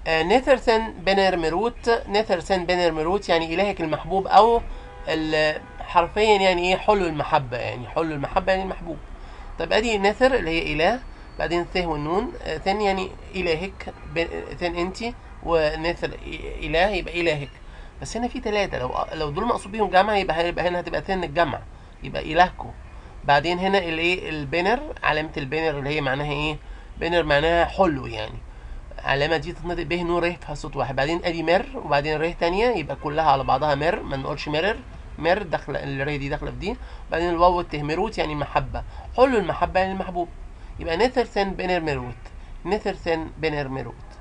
آه، نثرسن بنر مروت نثرسن بنر مروت يعني إلهك المحبوب أو ال- حرفيا يعني إيه حلو المحبة يعني حلو المحبة يعني المحبوب طب أدي نثر اللي هي إله بعدين ث والنون آه، ثن يعني إلهك ب- ثن أنت ونثر إ- إله يبقى إلهك بس هنا في ثلاثة لو لو دول مقصود بيهم جمع يبقى يبقى هنا هتبقى ثن الجمع يبقى إلهكم بعدين هنا الايه البنر علامة البنر اللي هي معناها ايه بنر معناها حلو يعني علامة دي تتنطق به نور ره فيها صوت واحد بعدين ادي مر وبعدين ره تانية يبقى كلها على بعضها مر ما نقولش مرر مر داخلة الره دي داخلة في دي بعدين الواو التهمروت يعني محبة حلو المحبة يعني المحبوب يبقى نثر ثن بنر مروت نثر ثن بنر مروت